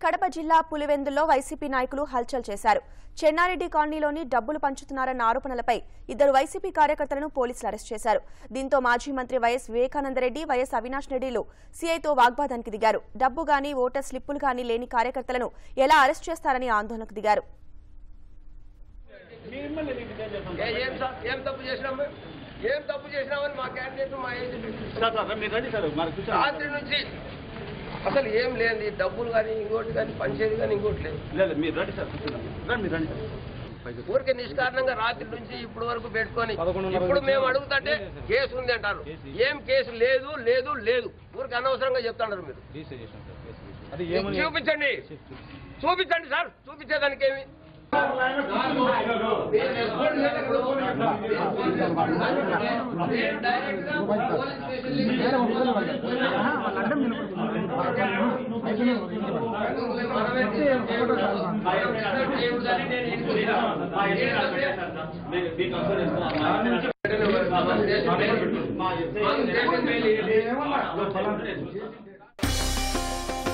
కడప జిల్లా పులివెందుల్లో వైసీపీ నాయకులు హల్చల్ చేశారు చెన్నారెడ్డి కాలనీలోని డబ్బులు పంచుతున్నారన్న ఆరోపణలపై ఇద్దరు వైసీపీ కార్యకర్తలను పోలీసులు అరెస్ట్ చేశారు దీంతో మాజీ మంత్రి వైఎస్ వివేకానందరెడ్డి వైఎస్ అవినాష్ రెడ్డిలు సీఐతో వాగ్వాదానికి దిగారు డబ్బు గానీ ఓటర్ స్లిప్పులు గానీ లేని కార్యకర్తలను ఎలా అరెస్ట్ చేస్తారని ఆందోళనకు దిగారు ఏ- ఏం స- ఏం తప్పు చేసినాం మేము? ఏం తప్పు చేసినామని మా క్యాండిడేట్ మా ఏజెంట్ సార్ సార్ మీరు రండి సార్ మరి కూర్చోండి. రాత్రి నుంచి అసలు ఏం లేని డబ్బులు కానీ ఇంకోటి కానీ పంచేది కానీ ఇంకోటి లేదు లేదు మీరు రండి సార్ కూర్చున్నాం రండి మీరు రండి సార్ ఊరికే నిష్కారణంగా రాత్రి నుంచి ఇప్పుడు వరకు పెట్టుకొని ఇప్పుడు మేము అడుగుతుంటే కేసు ఉంది అంటారు ఏం కేసు లేదు లేదు లేదు ఊరికి అనవసరంగా చెప్తున్నారు మీరు అది ఏమని చూపించండి చూపించండి సార్ చూపించేదానికి ఏమి మా